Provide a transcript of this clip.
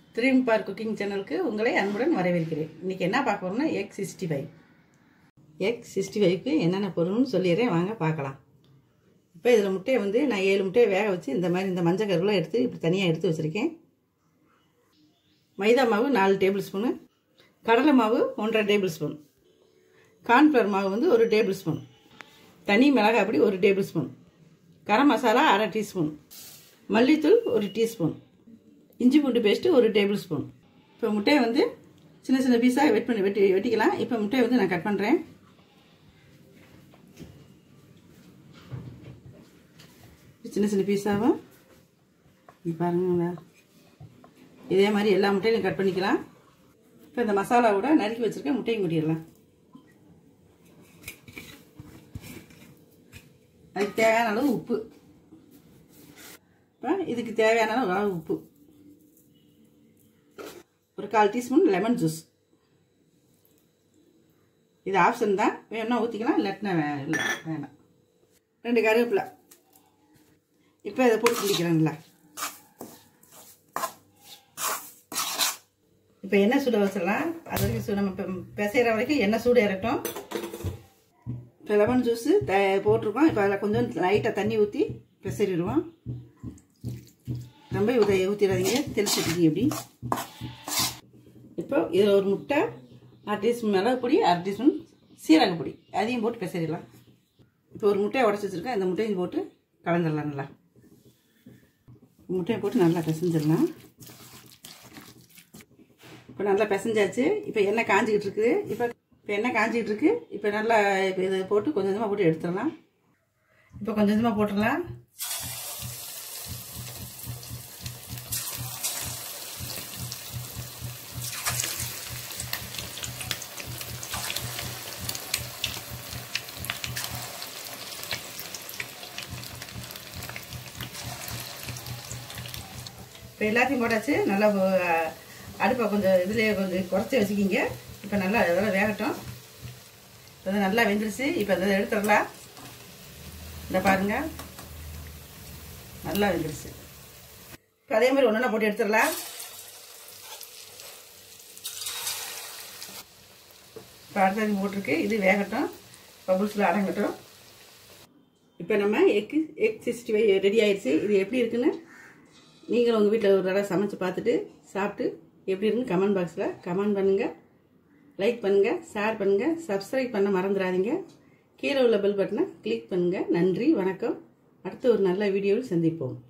dream park cooking சேனலுக்கு உங்களை அன்புடன் வரவேற்கிறேன் இன்றைக்கி என்ன பார்க்க போகிறோம்னா egg sixty five egg sixty ஃபைவ்க்கு என்னென்ன பொருள்னு சொல்லிடுறேன் வாங்க பார்க்கலாம் இப்போ இதில் முட்டையை வந்து நான் ஏழு முட்டையை வேக வச்சு இந்த மாதிரி இந்த மஞ்சள் கருவெலாம் எடுத்து இப்படி தனியாக எடுத்து வச்சுருக்கேன் மைதா மாவு நாலு டேபிள் ஸ்பூனு கடலை மாவு ஒன்றரை டேபிள் ஸ்பூன் கார்ன்ஃப்ளவர் மாவு வந்து ஒரு டேபிள் ஸ்பூன் தனி மிளகாய் பொடி ஒரு டேபிள் ஸ்பூன் கரம் மசாலா அரை டீஸ்பூன் மல்லித்தூள் ஒரு டீஸ்பூன் இஞ்சி பூண்டு பேஸ்ட்டு ஒரு டேபிள் ஸ்பூன் இப்போ முட்டையை வந்து சின்ன சின்ன பீஸாக வெட் பண்ணி வெட்டி வெட்டிக்கலாம் இப்போ முட்டையை வந்து நான் கட் பண்ணுறேன் சின்ன சின்ன பீஸாகவும் இது பாருங்களா இதே மாதிரி எல்லா முட்டையிலையும் கட் பண்ணிக்கலாம் இப்போ இந்த மசாலாவோட நறுக்கி வச்சுருக்க முட்டையும் கொட்டிடலாம் அதுக்கு தேவையான அளவு உப்பு இப்போ இதுக்கு தேவையான அளவு உப்பு ஒரு கால் டீஸ்பூன் லெமன் ஜூஸ் இது ஆப்ஷன் தான் வேணும்னா ஊற்றிக்கலாம் இல்லாட்டினா வே இல்லை வேணாம் ரெண்டு கருவேப்பிலை இப்போ இதை போட்டு குடிக்கிறேன்ல இப்போ எண்ணெய் சூட வச்சிடலாம் அது வரைக்கும் சூட நம்ம இப்போ பிசைகிற வரைக்கும் எண்ணெய் சூடு இறட்டும் இப்போ லெமன் ஜூஸு த போட்டிருக்கோம் இப்போ அதில் கொஞ்சம் லைட்டாக தண்ணி ஊற்றி பிசைறிடுவோம் ரொம்ப இதை ஊற்றிடாதீங்க தெளிச்சுட்டீங்க எப்படி இப்போ இதில் ஒரு முட்டை அரை டீஸ்பூன் மிளகு பொடி அரை டீஸ்பூன் சீரக பொடி அதையும் போட்டு பிசைறிடலாம் இப்போ ஒரு முட்டையை உடச்சி வச்சுருக்கேன் இந்த முட்டையும் போட்டு கலந்துடலாம் நல்லா முட்டையை போட்டு நல்லா பிசைஞ்சிடலாம் இப்போ நல்லா பிசைஞ்சாச்சு இப்போ எண்ணெய் காஞ்சிக்கிட்டு இருக்குது இப்போ இப்போ எண்ணெய் காஞ்சிக்கிட்டு இருக்கு இப்போ நல்லா இப்போ இதை போட்டு கொஞ்சம் கொஞ்சமாக போட்டு எடுத்துடலாம் இப்போ கொஞ்சம் கொஞ்சமாக போட்டுடலாம் இப்போ எல்லாத்தையும் போட்டாச்சு நல்லா அடுப்பை கொஞ்சம் இதுலேயே கொஞ்சம் குறைச்சி வச்சுக்கிங்க இப்போ நல்லா இதெல்லாம் வேகட்டும் இப்போ நல்லா வெந்துருச்சு இப்போ இதை எடுத்துடலாம் இந்த பாருங்க நல்லா வெந்துருச்சு இப்போ அதே மாதிரி ஒன்றா போட்டு எடுத்துடலாம் இப்போ அடுத்தது போட்டிருக்கு இது வேகட்டும் பபுள்ஸில் அடங்கட்டும் இப்போ நம்ம egg egg sixty five ready ஆயிடுச்சு இது எப்படி இருக்குன்னு நீங்களும் உங்கள் வீட்டில் ஒரு தடவை சமைச்சு பார்த்துட்டு சாப்பிட்டு எப்படி இருக்குன்னு கமெண்ட் பாக்ஸில் கமெண்ட் பண்ணுங்கள் லைக் பண்ணுங்கள் ஷேர் பண்ணுங்கள் சப்ஸ்கிரைப் பண்ண மறந்துடாதீங்க கீழே உள்ள பெல் பட்டனை கிளிக் பண்ணுங்கள் நன்றி வணக்கம் அடுத்த ஒரு நல்ல வீடியோவில் சந்திப்போம்